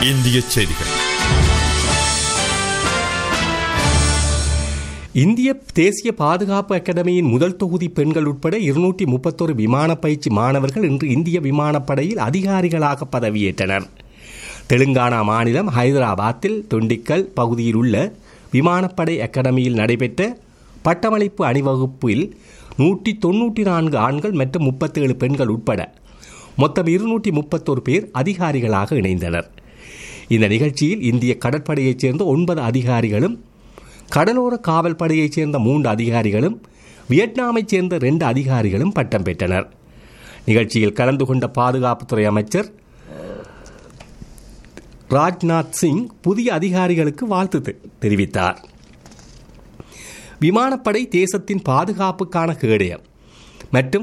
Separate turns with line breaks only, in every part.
இந்திய செய்திகள்
இந்திய தேசிய பாதுகாப்பு அகாடமியின் முதல் தொகுதி பெண்கள் உட்பட இருநூற்றி முப்பத்தொரு விமான பயிற்சி மாணவர்கள் இன்று இந்திய விமானப்படையில் அதிகாரிகளாக பதவியேற்றனர் தெலுங்கானா மாநிலம் ஹைதராபாத்தில் துண்டிக்கல் பகுதியில் உள்ள விமானப்படை அகாடமியில் நடைபெற்ற பட்டமளிப்பு அணிவகுப்பில் நூற்றி தொன்னூற்றி நான்கு ஆண்கள் மற்றும் முப்பத்தேழு பெண்கள் உட்பட மொத்தம் இருநூற்றி முப்பத்தொரு பேர் அதிகாரிகளாக இணைந்தனர் இந்த நிகழ்ச்சியில் இந்திய கடற்படையைச் சேர்ந்த ஒன்பது அதிகாரிகளும் கடலோர காவல் படையைச் சேர்ந்த மூன்று அதிகாரிகளும் வியட்நாமைச் சேர்ந்த ரெண்டு அதிகாரிகளும் பட்டம் பெற்றனர் நிகழ்ச்சியில் கலந்து கொண்ட பாதுகாப்புத்துறை அமைச்சர் ராஜ்நாத் சிங் புதிய அதிகாரிகளுக்கு வாழ்த்து தெ- தெரிவித்தார் விமானப்படை தேசத்தின் பாதுகாப்புக்கான கேடயம் மற்றும்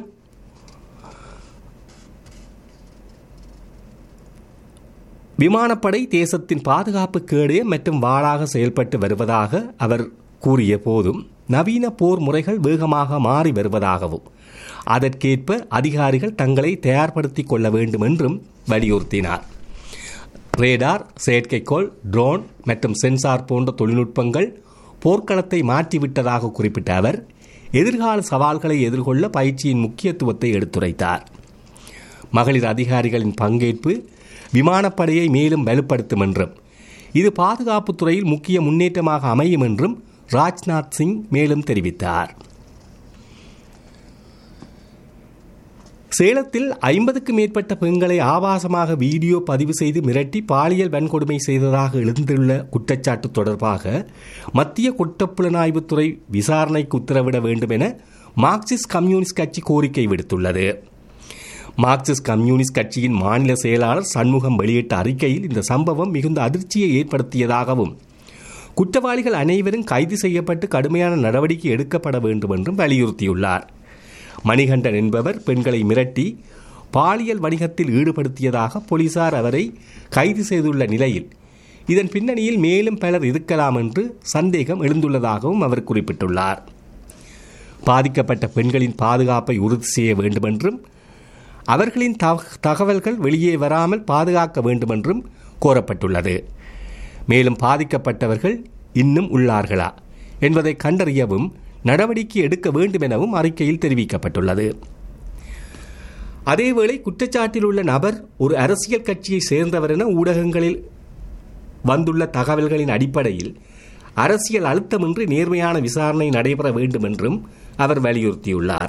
விமானப்படை தேசத்தின் பாதுகாப்பு கேடயம் மற்றும் வாளாக செயல்பட்டு வருவதாக அவர் கூறிய போதும் நவீன போர் முறைகள் வேகமாக மாறி வருவதாகவும் அதற்கேற்ப அதிகாரிகள் தங்களை தயார்படுத்திக் கொள்ள வேண்டும் என்றும் வலியுறுத்தினார் ரேடார் செயற்கைக்கோள் ட்ரோன் மற்றும் சென்சார் போன்ற தொழில்நுட்பங்கள் போர்க்களத்தை மாற்றிவிட்டதாக குறிப்பிட்ட அவர் எதிர்கால சவால்களை எதிர்கொள்ள பயிற்சியின் முக்கியத்துவத்தை எடுத்துரைத்தார் மகளிர் அதிகாரிகளின் பங்கேற்பு விமானப்படையை மேலும் வலுப்படுத்தும் என்றும் இது பாதுகாப்புத் துறையில் முக்கிய முன்னேற்றமாக அமையும் என்றும் ராஜ்நாத் சிங் மேலும் தெரிவித்தார் சேலத்தில் ஐம்பதுக்கு மேற்பட்ட பெண்களை ஆபாசமாக வீடியோ பதிவு செய்து மிரட்டி பாலியல் வன்கொடுமை செய்ததாக எழுந்துள்ள குற்றச்சாட்டு தொடர்பாக மத்திய குற்றப்புலனாய்வுத்துறை விசாரணைக்கு உத்தரவிட வேண்டும் என மார்க்சிஸ்ட் கம்யூனிஸ்ட் கட்சி கோரிக்கை விடுத்துள்ளது மார்க்சிஸ்ட் கம்யூனிஸ்ட் கட்சியின் மாநில செயலாளர் சண்முகம் வெளியிட்ட அறிக்கையில் இந்த சம்பவம் மிகுந்த அதிர்ச்சியை ஏற்படுத்தியதாகவும் குற்றவாளிகள் அனைவரும் கைது செய்யப்பட்டு கடுமையான நடவடிக்கை எடுக்கப்பட வேண்டும் என்றும் வலியுறுத்தியுள்ளார் மணிகண்டன் என்பவர் பெண்களை மிரட்டி பாலியல் வணிகத்தில் ஈடுபடுத்தியதாக போலீசார் அவரை கைது செய்துள்ள நிலையில் இதன் பின்னணியில் மேலும் பலர் இருக்கலாம் என்று சந்தேகம் எழுந்துள்ளதாகவும் அவர் குறிப்பிட்டுள்ளார் பாதிக்கப்பட்ட பெண்களின் பாதுகாப்பை உறுதி செய்ய வேண்டும் என்றும் அவர்களின் தக- தகவல்கள் வெளியே வராமல் பாதுகாக்க வேண்டும் என்றும் கோரப்பட்டுள்ளது மேலும் பாதிக்கப்பட்டவர்கள் இன்னும் உள்ளார்களா என்பதை கண்டறியவும் நடவடிக்கை எடுக்க வேண்டும் எனவும் அறிக்கையில் தெரிவிக்கப்பட்டுள்ளது அதேவேளை குற்றச்சாட்டில் உள்ள நபர் ஒரு அரசியல் கட்சியை சேர்ந்தவர் என ஊடகங்களில் வந்துள்ள தகவல்களின் அடிப்படையில் அரசியல் அழுத்தமின்றி நேர்மையான விசாரணை நடைபெற வேண்டும் என்றும் அவர் வலியுறுத்தியுள்ளார்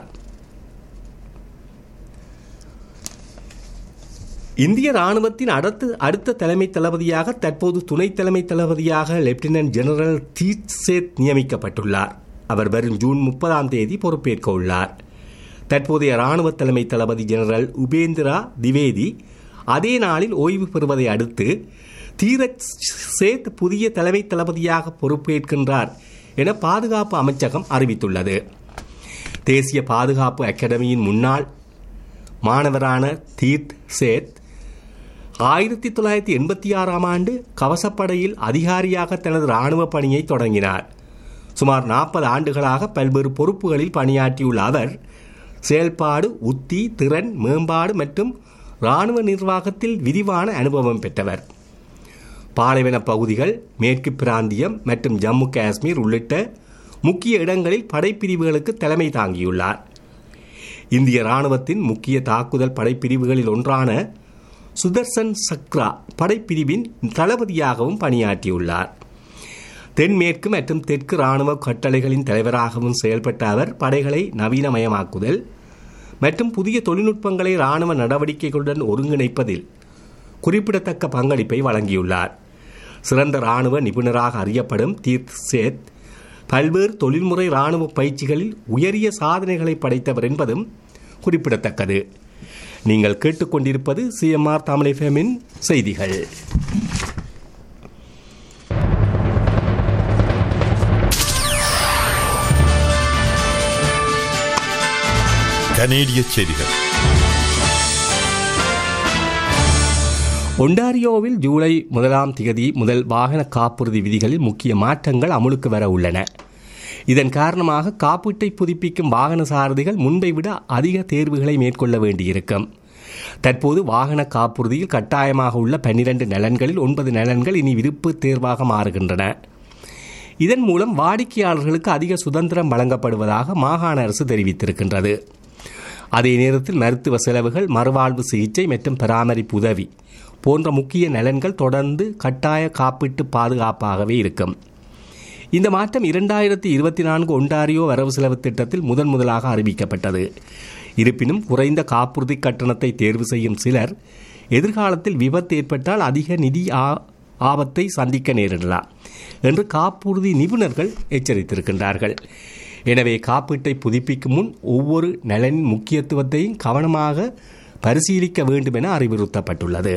இந்திய ராணுவத்தின் அடுத்த அடுத்த தலைமை தளபதியாக தற்போது துணை தலைமை தளபதியாக லெப்டினன்ட் ஜெனரல் தீத் சேத் நியமிக்கப்பட்டுள்ளார் அவர் வரும் ஜூன் முப்பதாம் தேதி பொறுப்பேற்க உள்ளார் தற்போதைய ராணுவ தலைமை தளபதி ஜெனரல் உபேந்திரா திவேதி அதே நாளில் ஓய்வு பெறுவதை அடுத்து தீரத் சேத் புதிய தலைமை தளபதியாக பொறுப்பேற்கின்றார் என பாதுகாப்பு அமைச்சகம் அறிவித்துள்ளது தேசிய பாதுகாப்பு அகாடமியின் முன்னாள் மாணவரான தீர்த் சேத் ஆயிரத்தி தொள்ளாயிரத்தி எண்பத்தி ஆறாம் ஆண்டு கவசப்படையில் அதிகாரியாக தனது இராணுவ பணியை தொடங்கினார் சுமார் நாற்பது ஆண்டுகளாக பல்வேறு பொறுப்புகளில் பணியாற்றியுள்ள அவர் செயல்பாடு உத்தி திறன் மேம்பாடு மற்றும் இராணுவ நிர்வாகத்தில் விரிவான அனுபவம் பெற்றவர் பாலைவன பகுதிகள் மேற்கு பிராந்தியம் மற்றும் ஜம்மு காஷ்மீர் உள்ளிட்ட முக்கிய இடங்களில் படைப்பிரிவுகளுக்கு தலைமை தாங்கியுள்ளார் இந்திய ராணுவத்தின் முக்கிய தாக்குதல் படைப்பிரிவுகளில் ஒன்றான சுதர்சன் சக்ரா படைப்பிரிவின் தளபதியாகவும் பணியாற்றியுள்ளார் தென்மேற்கு மற்றும் தெற்கு ராணுவ கட்டளைகளின் தலைவராகவும் செயல்பட்ட அவர் படைகளை நவீனமயமாக்குதல் மற்றும் புதிய தொழில்நுட்பங்களை ராணுவ நடவடிக்கைகளுடன் ஒருங்கிணைப்பதில் குறிப்பிடத்தக்க பங்களிப்பை வழங்கியுள்ளார் சிறந்த ராணுவ நிபுணராக அறியப்படும் தீர்த் சேத் பல்வேறு தொழில்முறை ராணுவ பயிற்சிகளில் உயரிய சாதனைகளை படைத்தவர் என்பதும் குறிப்பிடத்தக்கது நீங்கள் கேட்டுக்கொண்டிருப்பது சிஎம்ஆர் தமிழ் எஃப்எம்மின் செய்திகள்
கனேடிய செய்திகள்
ஒண்டாரியோவில் ஜூலை முதலாம் திகதி முதல் வாகன காப்புறுதி விதிகளில் முக்கிய மாற்றங்கள் அமுலுக்கு வர உள்ளன இதன் காரணமாக காப்பீட்டை புதுப்பிக்கும் வாகன சாரதிகள் முன்பை விட அதிக தேர்வுகளை மேற்கொள்ள வேண்டியிருக்கும் தற்போது வாகன காப்புறுதியில் கட்டாயமாக உள்ள பன்னிரண்டு நலன்களில் ஒன்பது நலன்கள் இனி விருப்பு தேர்வாக மாறுகின்றன இதன் மூலம் வாடிக்கையாளர்களுக்கு அதிக சுதந்திரம் வழங்கப்படுவதாக மாகாண அரசு தெரிவித்திருக்கின்றது அதே நேரத்தில் மருத்துவ செலவுகள் மறுவாழ்வு சிகிச்சை மற்றும் பராமரிப்பு உதவி போன்ற முக்கிய நலன்கள் தொடர்ந்து கட்டாய காப்பீட்டு பாதுகாப்பாகவே இருக்கும் இந்த மாற்றம் இரண்டாயிரத்தி இருபத்தி நான்கு ஒன்டாரியோ வரவு செலவு திட்டத்தில் முதன் முதலாக அறிவிக்கப்பட்டது இருப்பினும் குறைந்த காப்புறுதி கட்டணத்தை தேர்வு செய்யும் சிலர் எதிர்காலத்தில் விபத்து ஏற்பட்டால் அதிக நிதி ஆ- ஆபத்தை சந்திக்க நேரிடலாம் என்று காப்புறுதி நிபுணர்கள் எச்சரித்திருக்கின்றார்கள் எனவே காப்பீட்டை புதுப்பிக்கும் முன் ஒவ்வொரு நலனின் முக்கியத்துவத்தையும் கவனமாக பரிசீலிக்க வேண்டும் என அறிவுறுத்தப்பட்டுள்ளது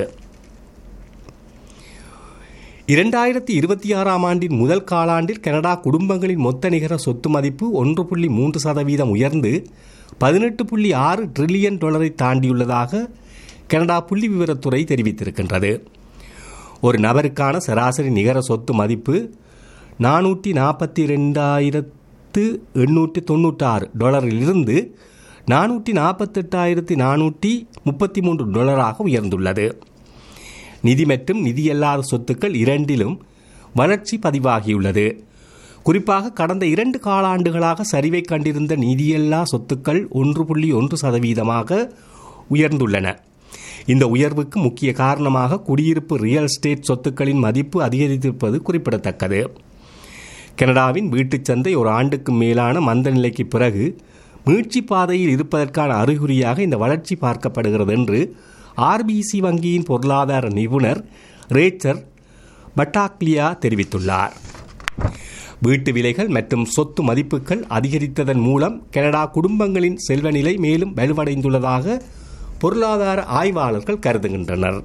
இரண்டாயிரத்தி இருபத்தி ஆறாம் ஆண்டின் முதல் காலாண்டில் கனடா குடும்பங்களின் மொத்த நிகர சொத்து மதிப்பு ஒன்று புள்ளி மூன்று சதவீதம் உயர்ந்து பதினெட்டு புள்ளி ஆறு ட்ரில்லியன் டாலரை தாண்டியுள்ளதாக கனடா புள்ளி விவரத்துறை தெரிவித்திருக்கின்றது ஒரு நபருக்கான சராசரி நிகர சொத்து மதிப்பு நானூற்றி நாற்பத்தி ரெண்டாயிரத்து எண்ணூற்றி தொண்ணூற்றாறு டாலரிலிருந்து நானூற்றி நாற்பத்தெட்டாயிரத்தி நானூற்றி முப்பத்தி மூன்று டாலராக உயர்ந்துள்ளது நிதி மற்றும் நிதியல்லாத சொத்துக்கள் இரண்டிலும் வளர்ச்சி பதிவாகியுள்ளது குறிப்பாக கடந்த இரண்டு காலாண்டுகளாக சரிவை கண்டிருந்த நிதியல்லா சொத்துக்கள் ஒன்று புள்ளி ஒன்று சதவீதமாக உயர்ந்துள்ளன இந்த உயர்வுக்கு முக்கிய காரணமாக குடியிருப்பு ரியல் எஸ்டேட் சொத்துக்களின் மதிப்பு அதிகரித்திருப்பது குறிப்பிடத்தக்கது கனடாவின் வீட்டுச் சந்தை ஒரு ஆண்டுக்கு மேலான மந்த நிலைக்கு பிறகு மீட்சி பாதையில் இருப்பதற்கான அறிகுறியாக இந்த வளர்ச்சி பார்க்கப்படுகிறது என்று ஆர்பிசி வங்கியின் பொருளாதார நிபுணர் ரேச்சர் பட்டாக்லியா தெரிவித்துள்ளார் வீட்டு விலைகள் மற்றும் சொத்து மதிப்புகள் அதிகரித்ததன் மூலம் கனடா குடும்பங்களின் செல்வநிலை மேலும் வலுவடைந்துள்ளதாக பொருளாதார ஆய்வாளர்கள் கருதுகின்றனர்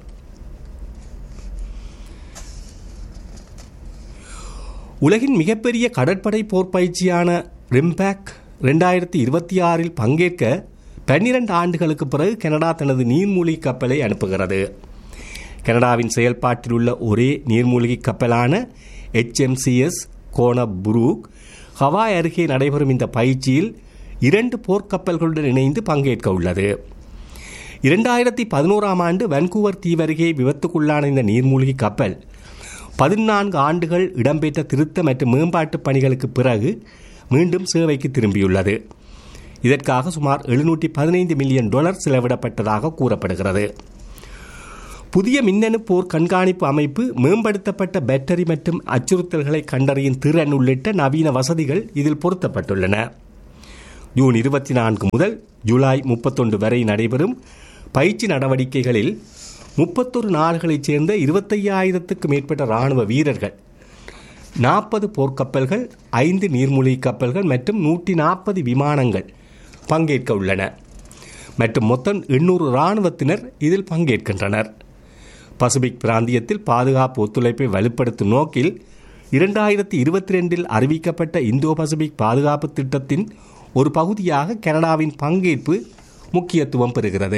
உலகின் மிகப்பெரிய கடற்படை போர் பயிற்சியான ரிம்பேக் ரெண்டாயிரத்தி இருபத்தி ஆறில் பங்கேற்க பன்னிரண்டு ஆண்டுகளுக்கு பிறகு கனடா தனது நீர்மூழ்கி கப்பலை அனுப்புகிறது கனடாவின் செயல்பாட்டில் உள்ள ஒரே நீர்மூழ்கி கப்பலான HMCS கோன புரூக் ஹவாய் அருகே நடைபெறும் இந்த பயிற்சியில் இரண்டு போர்க்கப்பல்களுடன் இணைந்து பங்கேற்க உள்ளது இரண்டாயிரத்தி பதினோராம் ஆண்டு வன்கூவர் தீவருகே விபத்துக்குள்ளான இந்த நீர்மூழ்கி கப்பல் பதினான்கு ஆண்டுகள் இடம்பெற்ற திருத்த மற்றும் மேம்பாட்டு பணிகளுக்கு பிறகு மீண்டும் சேவைக்கு திரும்பியுள்ளது இதற்காக சுமார் எழுநூற்றி பதினைந்து மில்லியன் டாலர் செலவிடப்பட்டதாக கூறப்படுகிறது புதிய மின்னணு போர் கண்காணிப்பு அமைப்பு மேம்படுத்தப்பட்ட பேட்டரி மற்றும் அச்சுறுத்தல்களை கண்டறியும் திறன் உள்ளிட்ட நவீன வசதிகள் இதில் பொருத்தப்பட்டுள்ளன ஜூன் இருபத்தி நான்கு முதல் ஜூலை முப்பத்தொன்று வரை நடைபெறும் பயிற்சி நடவடிக்கைகளில் முப்பத்தொரு நாடுகளைச் சேர்ந்த இருபத்தையாயிரத்துக்கு மேற்பட்ட இராணுவ வீரர்கள் நாற்பது போர்க்கப்பல்கள் ஐந்து நீர்மூழ்கி கப்பல்கள் மற்றும் நூற்றி நாற்பது விமானங்கள் பங்கேற்க உள்ளன மற்றும் மொத்தம் எண்ணூறு இராணுவத்தினர் இதில் பங்கேற்கின்றனர் பசிபிக் பிராந்தியத்தில் பாதுகாப்பு ஒத்துழைப்பை வலுப்படுத்தும் நோக்கில் இரண்டாயிரத்தி இருபத்தி ரெண்டில் அறிவிக்கப்பட்ட இந்தோ பசிபிக் பாதுகாப்பு திட்டத்தின் ஒரு பகுதியாக கனடாவின் பங்கேற்பு முக்கியத்துவம் பெறுகிறது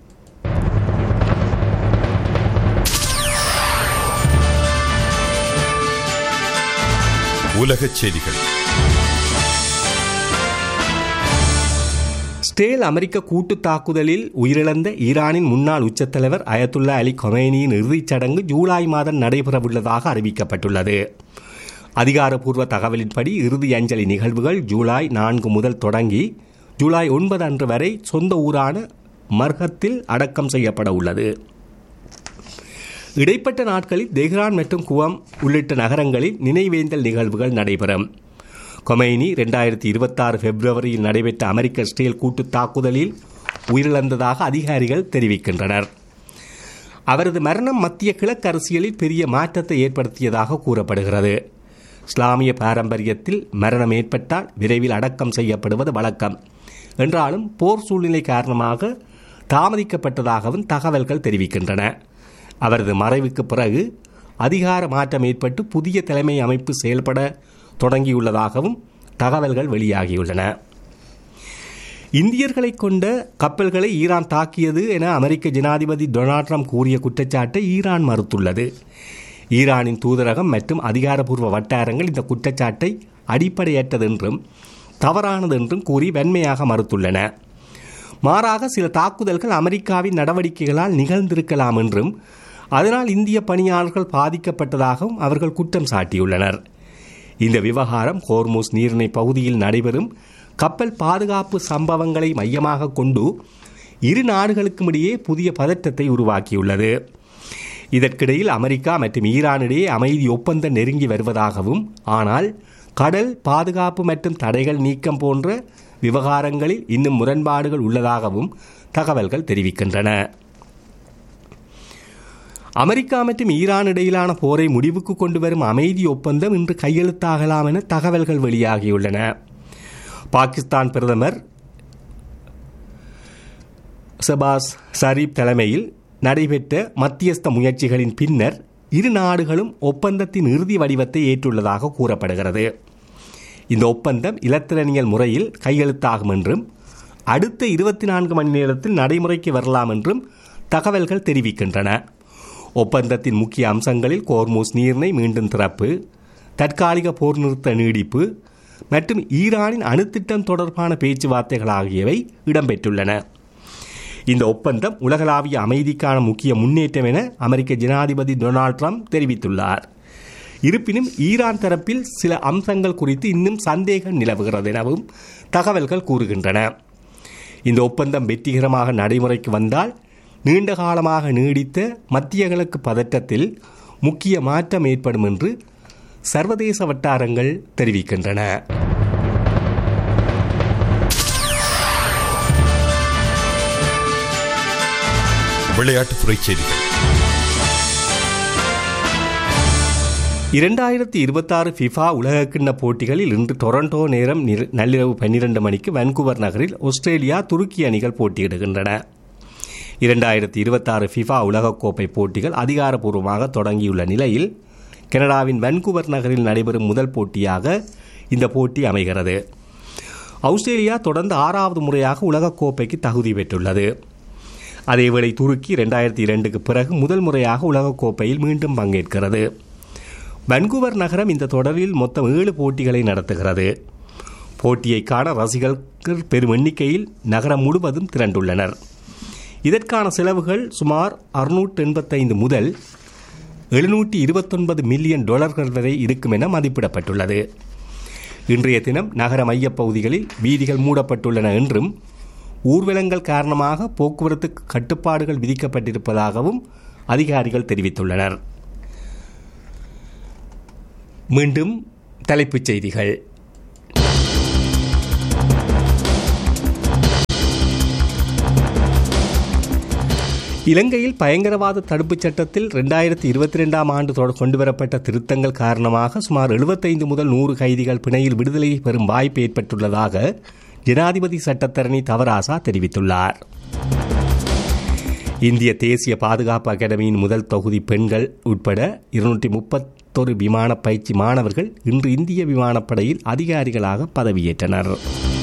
உலகச் செய்திகள்
ஸ்டேல் அமெரிக்க கூட்டு தாக்குதலில் உயிரிழந்த ஈரானின் முன்னாள் உச்சத்தலைவர் அயத்துல்லா அலி கொமேனியின் இறுதிச் சடங்கு ஜூலை மாதம் நடைபெறவுள்ளதாக அறிவிக்கப்பட்டுள்ளது அதிகாரப்பூர்வ தகவலின்படி இறுதி அஞ்சலி நிகழ்வுகள் ஜூலை நான்கு முதல் தொடங்கி ஜூலை ஒன்பது அன்று வரை சொந்த ஊரான மர்ஹத்தில் அடக்கம் செய்யப்பட உள்ளது இடைப்பட்ட நாட்களில் தெஹ்ரான் மற்றும் குவம் உள்ளிட்ட நகரங்களில் நினைவேந்தல் நிகழ்வுகள் நடைபெறும் கொமைனி ரெண்டாயிரத்தி இருபத்தாறு பிப்ரவரியில் நடைபெற்ற அமெரிக்க ஸ்டேல் கூட்டு தாக்குதலில் உயிரிழந்ததாக அதிகாரிகள் தெரிவிக்கின்றனர் அவரது மரணம் மத்திய கிழக்கு அரசியலில் பெரிய மாற்றத்தை ஏற்படுத்தியதாக கூறப்படுகிறது இஸ்லாமிய பாரம்பரியத்தில் மரணம் ஏற்பட்டால் விரைவில் அடக்கம் செய்யப்படுவது வழக்கம் என்றாலும் போர் சூழ்நிலை காரணமாக தாமதிக்கப்பட்டதாகவும் தகவல்கள் தெரிவிக்கின்றன அவரது மறைவுக்கு பிறகு அதிகார மாற்றம் ஏற்பட்டு புதிய தலைமை அமைப்பு செயல்பட தொடங்கியுள்ளதாகவும் தகவல்கள் வெளியாகியுள்ளன இந்தியர்களை கொண்ட கப்பல்களை ஈரான் தாக்கியது என அமெரிக்க ஜனாதிபதி டொனால்ட் ட்ரம்ப் கூறிய குற்றச்சாட்டை ஈரான் மறுத்துள்ளது ஈரானின் தூதரகம் மற்றும் அதிகாரப்பூர்வ வட்டாரங்கள் இந்த குற்றச்சாட்டை அடிப்படையற்றதென்றும் தவறானதென்றும் கூறி வன்மையாக மறுத்துள்ளன மாறாக சில தாக்குதல்கள் அமெரிக்காவின் நடவடிக்கைகளால் நிகழ்ந்திருக்கலாம் என்றும் அதனால் இந்திய பணியாளர்கள் பாதிக்கப்பட்டதாகவும் அவர்கள் குற்றம் சாட்டியுள்ளனர் இந்த விவகாரம் ஹோர்மூஸ் நீரிணை பகுதியில் நடைபெறும் கப்பல் பாதுகாப்பு சம்பவங்களை மையமாக கொண்டு இரு நாடுகளுக்கும் இடையே புதிய பதற்றத்தை உருவாக்கியுள்ளது இதற்கிடையில் அமெரிக்கா மற்றும் ஈரானிடையே அமைதி ஒப்பந்தம் நெருங்கி வருவதாகவும் ஆனால் கடல் பாதுகாப்பு மற்றும் தடைகள் நீக்கம் போன்ற விவகாரங்களில் இன்னும் முரண்பாடுகள் உள்ளதாகவும் தகவல்கள் தெரிவிக்கின்றன அமெரிக்கா மற்றும் ஈரான் இடையிலான போரை முடிவுக்கு கொண்டு வரும் அமைதி ஒப்பந்தம் இன்று கையெழுத்தாகலாம் என தகவல்கள் வெளியாகியுள்ளன பாகிஸ்தான் பிரதமர் சபாஸ் ஷரீப் தலைமையில் நடைபெற்ற மத்தியஸ்த முயற்சிகளின் பின்னர் இரு நாடுகளும் ஒப்பந்தத்தின் இறுதி வடிவத்தை ஏற்றுள்ளதாக கூறப்படுகிறது இந்த ஒப்பந்தம் இலத்திரனியல் முறையில் கையெழுத்தாகும் என்றும் அடுத்த இருபத்தி நான்கு மணி நேரத்தில் நடைமுறைக்கு வரலாம் என்றும் தகவல்கள் தெரிவிக்கின்றன ஒப்பந்தத்தின் முக்கிய அம்சங்களில் கோர்மூஸ் நீர்னை மீண்டும் திறப்பு தற்காலிக போர் நிறுத்த நீடிப்பு மற்றும் ஈரானின் அணுத்திட்டம் தொடர்பான பேச்சுவார்த்தைகள் ஆகியவை இடம்பெற்றுள்ளன இந்த ஒப்பந்தம் உலகளாவிய அமைதிக்கான முக்கிய முன்னேற்றம் என அமெரிக்க ஜனாதிபதி டொனால்ட் ட்ரம்ப் தெரிவித்துள்ளார் இருப்பினும் ஈரான் தரப்பில் சில அம்சங்கள் குறித்து இன்னும் சந்தேகம் நிலவுகிறது எனவும் தகவல்கள் கூறுகின்றன இந்த ஒப்பந்தம் வெற்றிகரமாக நடைமுறைக்கு வந்தால் நீண்ட காலமாக நீடித்த மத்திய கிழக்கு பதற்றத்தில் முக்கிய மாற்றம் ஏற்படும் என்று சர்வதேச வட்டாரங்கள் தெரிவிக்கின்றன
விளையாட்டுத்துறை செய்திகள்
இரண்டாயிரத்தி இருபத்தாறு ஃபிஃபா உலகக்கிண்ண போட்டிகளில் இன்று டொரண்டோ நேரம் நிர- நள்ளிரவு பன்னிரண்டு மணிக்கு வான்கூவர் நகரில் ஆஸ்திரேலியா துருக்கி அணிகள் போட்டியிடுகின்றன இரண்டாயிரத்தி இருபத்தாறு ஃபிஃபா உலகக்கோப்பை போட்டிகள் அதிகாரப்பூர்வமாக தொடங்கியுள்ள நிலையில் கனடாவின் வான்கூவர் நகரில் நடைபெறும் முதல் போட்டியாக இந்த போட்டி அமைகிறது ஆஸ்திரேலியா தொடர்ந்து ஆறாவது முறையாக உலகக்கோப்பைக்கு தகுதி பெற்றுள்ளது அதேவேளை துருக்கி ரெண்டாயிரத்தி இரண்டுக்கு பிறகு முதல் முறையாக உலகக்கோப்பையில் மீண்டும் பங்கேற்கிறது வன்கூவர் நகரம் இந்த தொடரில் மொத்தம் ஏழு போட்டிகளை நடத்துகிறது போட்டியை காண ரசிகர்கள் பெரும் எண்ணிக்கையில் நகரம் முழுவதும் திரண்டுள்ளனர் இதற்கான செலவுகள் சுமார் அறுநூற்று எண்பத்தைந்து முதல் எழுநூற்றி இருபத்தொன்பது மில்லியன் டாலர்கள் வரை இருக்கும் என மதிப்பிடப்பட்டுள்ளது இன்றைய தினம் நகர மையப்பகுதிகளில் வீதிகள் மூடப்பட்டுள்ளன என்றும் ஊர்வலங்கள் காரணமாக போக்குவரத்து கட்டுப்பாடுகள் விதிக்கப்பட்டிருப்பதாகவும் அதிகாரிகள் தெரிவித்துள்ளனர் மீண்டும் தலைப்புச் செய்திகள் இலங்கையில் பயங்கரவாத தடுப்புச் சட்டத்தில் ரெண்டாயிரத்தி இருபத்தி ரெண்டாம் ஆண்டு தொட- கொண்டுவரப்பட்ட திருத்தங்கள் காரணமாக சுமார் 75 முதல் நூறு கைதிகள் பிணையில் விடுதலை பெறும் வாய்ப்பு ஏற்பட்டுள்ளதாக ஜனாதிபதி சட்டத்தரணி தவராசா தெரிவித்துள்ளார் இந்திய தேசிய பாதுகாப்பு அகாடமியின் முதல் தொகுதி பெண்கள் உட்பட இருநூற்றி முப்பத்தொரு விமான பயிற்சி மாணவர்கள் இன்று இந்திய விமானப்படையில் அதிகாரிகளாக பதவியேற்றனர்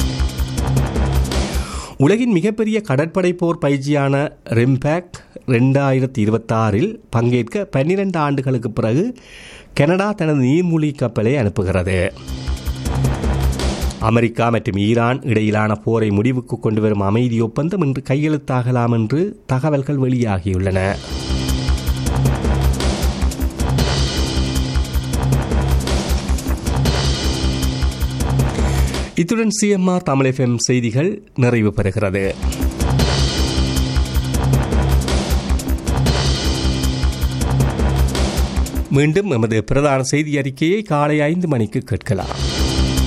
உலகின் மிகப்பெரிய கடற்படை போர் பயிற்சியான ரெம்பேக் ரெண்டாயிரத்தி இருபத்தாறில் பங்கேற்க பன்னிரண்டு ஆண்டுகளுக்கு பிறகு கனடா தனது நீர்மூழ்கி கப்பலை அனுப்புகிறது அமெரிக்கா மற்றும் ஈரான் இடையிலான போரை முடிவுக்கு கொண்டு வரும் அமைதி ஒப்பந்தம் இன்று கையெழுத்தாகலாம் என்று தகவல்கள் வெளியாகியுள்ளன இத்துடன் சிஎம்ஆர் தமிழ் எஃப்எம் செய்திகள் நிறைவு பெறுகிறது மீண்டும் எமது பிரதான செய்தி அறிக்கையை காலை ஐந்து மணிக்கு கேட்கலாம்